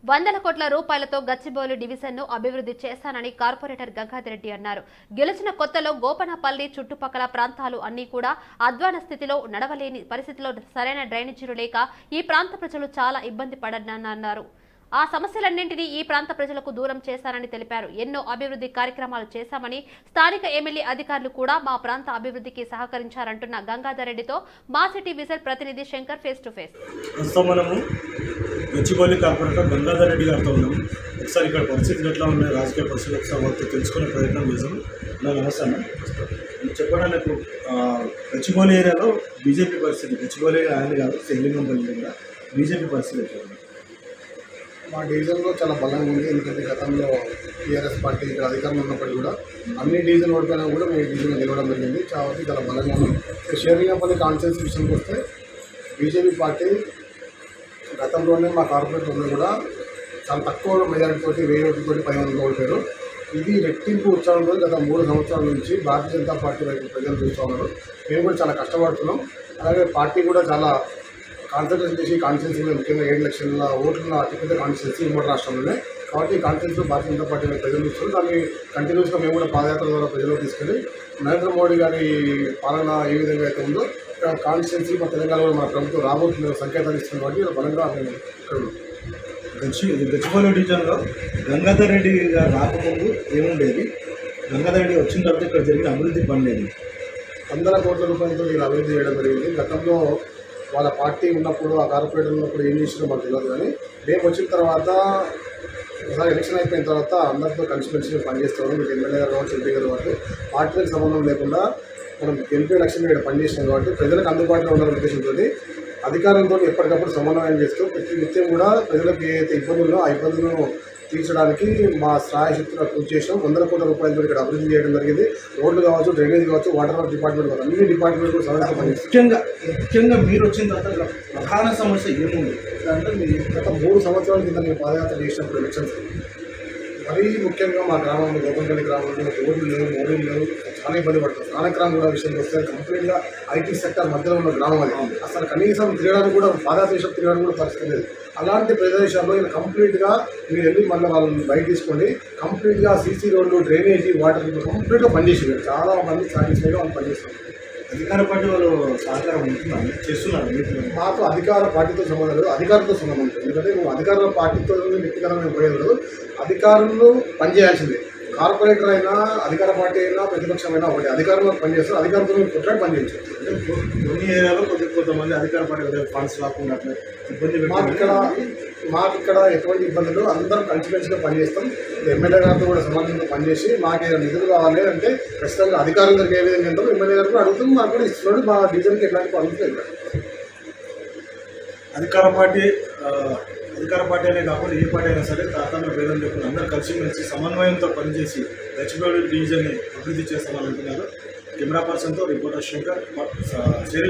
వందల కోట్ల రూపాయలతో గచ్చిబౌలి డివిజన్ను అభివృద్ధి చేశానని కార్పొరేటర్ గంగాధరెడ్డి అన్నారు గెలిచిన కొత్తలో గోపనపల్లి చుట్టుపక్కల ప్రాంతాలు అన్ని కూడా అధ్వాన స్థితిలో నడవలేని పరిస్థితిలో సరైన డ్రైనేజీలు లేక ఈ ప్రాంత ప్రజలు చాలా ఇబ్బంది పడనన్నారు ఆ సమస్యలన్నింటినీ ఈ ప్రాంత ప్రజలకు దూరం చేశానని తెలిపారు ఎన్నో అభివృద్ధి కార్యక్రమాలు చేశామని స్థానిక ఎమ్మెల్యే అధికారులు కూడా మా ప్రాంత అభివృద్ధికి సహకరించారంటున్న గంగాధర్ రెడ్డితో మా సిటీ విజల్ ప్రతినిధి శంకర్ ఫేస్ టు ఫేస్ ప్రస్తుతం మనము గచ్చిబౌలి కార్పొరేటర్ గంగాధర్ రెడ్డి గారితో ఉన్నాము ఒకసారి ఇక్కడ పరిస్థితులు ఎట్లా ఉన్నాయి రాజకీయ పరిస్థితులు ఒకసారి వారితో తెలుసుకునే ప్రయత్నం చేశాం నా నమస్తే అన్న చెప్పడానికి గచ్చిబౌలి ఏరియాలో బీజేపీ పరిస్థితి గచ్చిబౌలి ఆయన కాదు సెల్లింగంపల్లి దగ్గర బీజేపీ పరిస్థితి ఎట్లా ఉంది మా డివిజన్లో చాలా బలంగా ఉంది ఎందుకంటే గతంలో టీఆర్ఎస్ పార్టీ ఇక్కడ అధికారంలో ఉన్నప్పటికీ కూడా అన్ని డివిజన్ ఓడిపోయినా కూడా మేము డివిజన్ గెలవడం జరిగింది కాబట్టి చాలా బలంగా ఉన్నాం షేరింగపల్లి కాన్ఫరెన్స్ విషయానికి వస్తే బీజేపీ పార్టీ గతంలోనే మా కార్పొరేట్ ఉంది కూడా చాలా తక్కువ మెజారిటీ తోటి వెయ్యి ఓట్లతోటి పది మంది ఓడిపోయారు ఇది రెట్టింపు ఉత్సవంలో గత మూడు సంవత్సరాల నుంచి భారతీయ జనతా పార్టీ వైపు ప్రజలు చూస్తూ ఉన్నారు మేము కూడా చాలా కష్టపడుతున్నాం అలాగే పార్టీ కూడా చాలా కాన్సన్ట్రేషన్ చేసి కాన్స్టిట్యూన్సీ ముఖ్యంగా ఏడు లక్షల ఓట్లున్న అతిపెద్ద కాన్స్టిట్యూన్సీ ఉమ్మడి రాష్ట్రంలోనే కాబట్టి ఈ కాన్స్టిట్యూన్సీ భారతీయ జనతా పార్టీ వైపు ప్రజలు చూస్తారు దాన్ని కంటిన్యూస్గా మేము కూడా పాదయాత్ర ద్వారా ప్రజలకు తీసుకెళ్ళి నరేంద్ర మోడీ గారి పాలన ఏ విధంగా అయితే ఉందో ఇక్కడ కాన్స్టిట్యూన్సీ మా తెలంగాణలో మన ప్రభుత్వం రాబోతున్న సంకేతాలు ఇస్తుంది కాబట్టి ఇలా బలంగా మేము ఇక్కడ ఉన్నాం. గచ్చి గచ్చిబౌలి డివిజన్లో గంగాధర్ రెడ్డి గారు రాకముందు ఏముండేది గంగాధర్ రెడ్డి వచ్చిన తర్వాత ఇక్కడ జరిగిన అభివృద్ధి పని లేదు వందల కోట్ల రూపాయలతో వీళ్ళు అభివృద్ధి చేయడం జరిగింది గతంలో వాళ్ళ పార్టీ ఉన్నప్పుడు ఆ కార్పొరేటర్ ఉన్నప్పుడు ఏం చేసినా మాకు తెలియదు కానీ మేము వచ్చిన తర్వాత ఒకసారి ఎలక్షన్ అయిపోయిన తర్వాత అందరితో కలిసిమెలిసి మేము పనిచేస్తాము మీకు ఎమ్మెల్యే గారు కావచ్చు ఎంపీ గారు కాబట్టి పార్టీలకు సంబంధం లేకుండా మనం గెలిపే ఎలక్షన్ ఇక్కడ పనిచేసినాం కాబట్టి ప్రజలకు అందుబాటులో ఉండాలనే ఉద్దేశంతో అధికారంతో ఎప్పటికప్పుడు సమన్వయం చేస్తూ ప్రతి నిత్యం కూడా ప్రజలకు ఏదైతే ఇబ్బందులు ఉన్నాయో ఆ ఇబ్బందులను తీర్చడానికి మా స్థాయి శక్తులకు కృషి చేసాం వందల కోట్ల రూపాయలతో ఇక్కడ అభివృద్ధి చేయడం జరిగింది రోడ్లు కావచ్చు డ్రైనేజ్ కావచ్చు వాటర్ వర్క్ డిపార్ట్మెంట్ కావచ్చు అన్ని డిపార్ట్మెంట్ కూడా సహాయంగా పనిచేస్తాం ముఖ్యంగా ముఖ్యంగా మీరు వచ్చిన తర్వాత ఇక్కడ ప్రధాన సమస్య ఏముంది అంటే మీరు గత మూడు సంవత్సరాల కింద మేము పాదయాత్ర చేసినప్పుడు ఎలక్షన్స్ మరీ ముఖ్యంగా మా గ్రామంలో గోపంపల్లి గ్రామంలో రోడ్లు లేవు మోడీలు లేవు చాలా ఇబ్బంది పడుతుంది స్థానిక కూడా విషయానికి వస్తే కంప్లీట్గా ఐటీ సెక్టర్ మధ్యలో ఉన్న గ్రామం అది అసలు కనీసం తిరగడానికి కూడా పాదయాత్ర చేసినప్పుడు తిరగడానికి కూడా పరిస్థితి లేదు అలాంటి ప్రదేశాల్లో ఇలా కంప్లీట్గా మీరు వెళ్ళి మళ్ళీ వాళ్ళని బయట తీసుకోండి కంప్లీట్గా సీసీ రోడ్లు డ్రైనేజీ వాటర్ కంప్లీట్గా పనిచేసింది చాలా మంది సాటిస్ఫైగా వాళ్ళు పనిచేస్తున్నారు అధికార పార్టీ వాళ్ళు సహకారం ఉంటున్నారు చేస్తున్నారు మీకు మాకు అధికార పార్టీతో సంబంధం లేదు అధికారంతో సంబంధం ఉంటుంది ఎందుకంటే నువ్వు అధికార పార్టీతో వ్యక్తిగతంగా మేము పోయేది లేదు అధికారులు పనిచేయాల్సిందే కార్పొరేటర్ అయినా అధికార పార్టీ అయినా ప్రతిపక్షమైనా ఒకటి అధికారంలో పనిచేస్తారు అధికారంతో మేము కొట్లాడి పనిచేయచ్చు అంటే కొన్ని ఏరియాలో కొద్ది కొంతమంది అధికార పార్టీ ఫండ్స్ రాకుండా అట్లా ఇబ్బంది మాకు ఇక్కడ మాకు ఇక్కడ ఎటువంటి ఇబ్బందులు అందరం కలిసిమెలిసిగా పనిచేస్తాం ఎమ్మెల్యే గారితో కూడా సమాజంతో పనిచేసి మాకు ఏదైనా నిధులు కావాలి అంటే ఖచ్చితంగా అధికారుల దగ్గర ఏ విధంగా ఉంటాం ఎమ్మెల్యే గారు కూడా అడుగుతాం మాకు కూడా ఇస్తున్నాడు మా డివిజన్కి ఎట్లాంటి పనులు లేదు అధికార పార్టీ ఆ, అధికార పార్టీ అనే కాకుండా ఏ పార్టీ అయినా సరే తాతాను భేదం లేకుండా అందరూ కలిసిమెలిసి సమన్వయంతో పనిచేసి గచ్చిబౌలి డివిజన్ని అభివృద్ధి చేస్తామని అంటున్నారు కెమెరా పర్సన్తో రిపోర్టర్ శంకర్